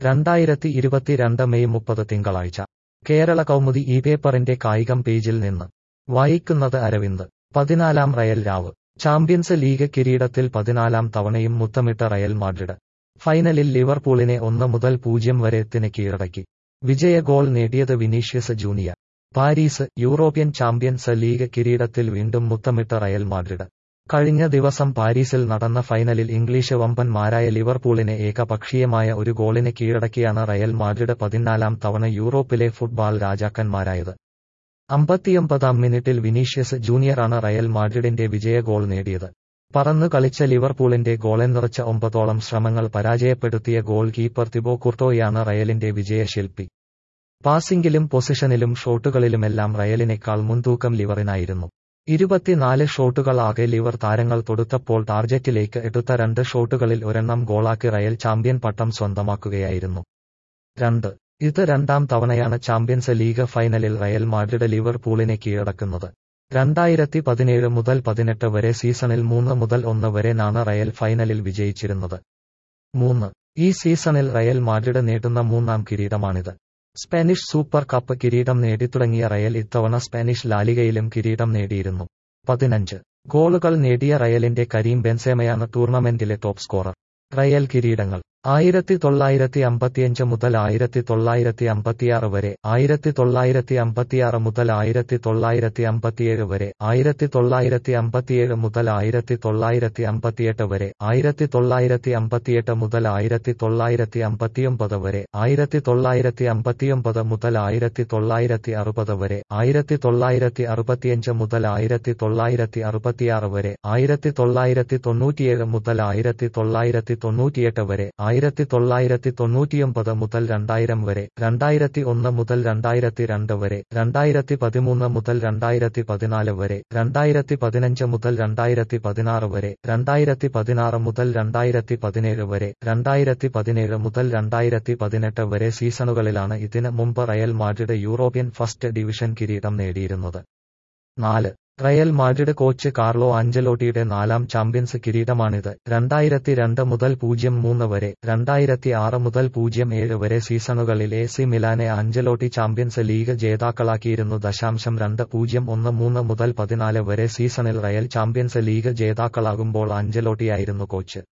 രണ്ടായിരത്തി ഇരുപത്തിരണ്ട് മെയ് മുപ്പത് തിങ്കളാഴ്ച കേരള കൗമുദി ഈ പേപ്പറിന്റെ കായികം പേജിൽ നിന്ന് വായിക്കുന്നത് അരവിന്ദ് പതിനാലാം റയൽ രാവ് ചാമ്പ്യൻസ് ലീഗ് കിരീടത്തിൽ പതിനാലാം തവണയും മുത്തമിട്ട റയൽ മാഡ്രിഡ് ഫൈനലിൽ ലിവർപൂളിനെ ഒന്ന് മുതൽ പൂജ്യം വരെ എത്തിന് കീഴടക്കി വിജയ ഗോൾ നേടിയത് Vinicius junior Paris European champions league കിരീടത്തിൽ വീണ്ടും മുത്തമിട്ട റയൽ മാഡ്രിഡ് കഴിഞ്ഞ ദിവസം പാരീസിൽ നടന്ന ഫൈനലിൽ ഇംഗ്ലീഷ് വമ്പന്മാരായ ലിവർപൂളിനെ ഏകപക്ഷീയമായ ഒരു ഗോളിന് കീഴടക്കിയാണ് റയൽ മാഡ്രിഡ് പതിനാലാം തവണ യൂറോപ്പിലെ ഫുട്ബോൾ രാജാക്കന്മാരായത് അമ്പത്തിയൊമ്പതാം മിനിറ്റിൽ വിനീഷ്യസ് ജൂനിയറാണ് റയൽ മാഡ്രിഡിന്റെ വിജയ ഗോൾ നേടിയത് പറന്നു കളിച്ച ലിവർപൂളിന്റെ ഗോളെന്നിറച്ച ഒമ്പതോളം ശ്രമങ്ങൾ പരാജയപ്പെടുത്തിയ ഗോൾ കീപ്പർ തിബോ കുർട്ടോയാണ് റയലിന്റെ വിജയശില്പി പാസിംഗിലും പൊസിഷനിലും ഷോട്ടുകളിലുമെല്ലാം റയലിനേക്കാൾ മുൻതൂക്കം ലിവറിനായിരുന്നു ഇരുപത്തിനാല് ഷോട്ടുകൾ ആകെ ലിവർ താരങ്ങൾ തൊടുത്തപ്പോൾ ടാർജറ്റിലേക്ക് എടുത്ത രണ്ട് ഷോട്ടുകളിൽ ഒരെണ്ണം ഗോളാക്കി റയൽ ചാമ്പ്യൻ പട്ടം സ്വന്തമാക്കുകയായിരുന്നു രണ്ട് ഇത് രണ്ടാം തവണയാണ് ചാമ്പ്യൻസ് ലീഗ് ഫൈനലിൽ റയൽ മാഡ്രിഡ് ലിവർപൂളിനെ കീഴടക്കുന്നത് രണ്ടായിരത്തി പതിനേഴ് മുതൽ പതിനെട്ട് വരെ സീസണിൽ മൂന്ന് മുതൽ ഒന്ന് വരെ നാണ് റയൽ ഫൈനലിൽ വിജയിച്ചിരുന്നത് മൂന്ന് ഈ സീസണിൽ റയൽ മാഡ്രിഡ് നേടുന്ന മൂന്നാം കിരീടമാണിത് സ്പാനിഷ് സൂപ്പർ കപ്പ് കിരീടം നേടിത്തുടങ്ങിയ റയൽ ഇത്തവണ സ്പാനിഷ് ലാലികയിലും കിരീടം നേടിയിരുന്നു പതിനഞ്ച് ഗോളുകൾ നേടിയ റയലിന്റെ കരീം ബെൻസേമയാണ് ടൂർണമെന്റിലെ ടോപ്പ് സ്കോറർ റയൽ കിരീടങ്ങൾ ആയിരത്തി തൊള്ളായിരത്തി അമ്പത്തിയഞ്ച് മുതൽ ആയിരത്തി തൊള്ളായിരത്തി അമ്പത്തിയാറ് വരെ ആയിരത്തി തൊള്ളായിരത്തി അമ്പത്തിയാറ് മുതൽ ആയിരത്തി തൊള്ളായിരത്തി അമ്പത്തിയേഴ് വരെ ആയിരത്തി തൊള്ളായിരത്തി അമ്പത്തിയേഴ് മുതൽ ആയിരത്തി തൊള്ളായിരത്തി അമ്പത്തിയെട്ട് വരെ ആയിരത്തി തൊള്ളായിരത്തി അമ്പത്തിയെട്ട് മുതൽ ആയിരത്തി തൊള്ളായിരത്തി അമ്പത്തിയൊമ്പത് വരെ ആയിരത്തി തൊള്ളായിരത്തി അമ്പത്തിയൊമ്പത് മുതൽ ആയിരത്തി തൊള്ളായിരത്തി അറുപത് വരെ ആയിരത്തി തൊള്ളായിരത്തി അറുപത്തിയഞ്ച് മുതൽ ആയിരത്തി തൊള്ളായിരത്തി അറുപത്തിയാറ് വരെ ആയിരത്തി തൊള്ളായിരത്തി തൊണ്ണൂറ്റിയേഴ് മുതൽ ആയിരത്തി തൊള്ളായിരത്തി തൊണ്ണൂറ്റിയെട്ട് വരെ ആയിരത്തി തൊള്ളായിരത്തി തൊണ്ണൂറ്റിയൊമ്പത് മുതൽ രണ്ടായിരം വരെ രണ്ടായിരത്തി ഒന്ന് മുതൽ രണ്ടായിരത്തി രണ്ട് വരെ രണ്ടായിരത്തി പതിമൂന്ന് മുതൽ രണ്ടായിരത്തി പതിനാല് വരെ രണ്ടായിരത്തി പതിനഞ്ച് മുതൽ രണ്ടായിരത്തി പതിനാറ് വരെ രണ്ടായിരത്തി പതിനാറ് മുതൽ രണ്ടായിരത്തി പതിനേഴ് വരെ രണ്ടായിരത്തി പതിനേഴ് മുതൽ രണ്ടായിരത്തി പതിനെട്ട് വരെ സീസണുകളിലാണ് ഇതിന് മുമ്പ് Real Madrid European first division കിരീടം നേടിയിരുന്നത് നാല് റയൽ മാഡ്രിഡ് കോച്ച് കാർലോ ആഞ്ചലോട്ടിയുടെ നാലാം ചാമ്പ്യൻസ് കിരീടമാണിത് രണ്ടായിരത്തി രണ്ട് മുതൽ പൂജ്യം മൂന്ന് വരെ രണ്ടായിരത്തി ആറ് മുതൽ പൂജ്യം ഏഴ് വരെ സീസണുകളിൽ എ സി മിലാനെ ആഞ്ചലോട്ടി ചാമ്പ്യൻസ് ലീഗ് ജേതാക്കളാക്കിയിരുന്നു ദശാംശം രണ്ട് പൂജ്യം ഒന്ന് മൂന്ന് മുതൽ പതിനാല് വരെ സീസണിൽ റയൽ ചാമ്പ്യൻസ് ലീഗ് ജേതാക്കളാകുമ്പോൾ ആഞ്ചലോട്ടിയായിരുന്നു കോച്ച്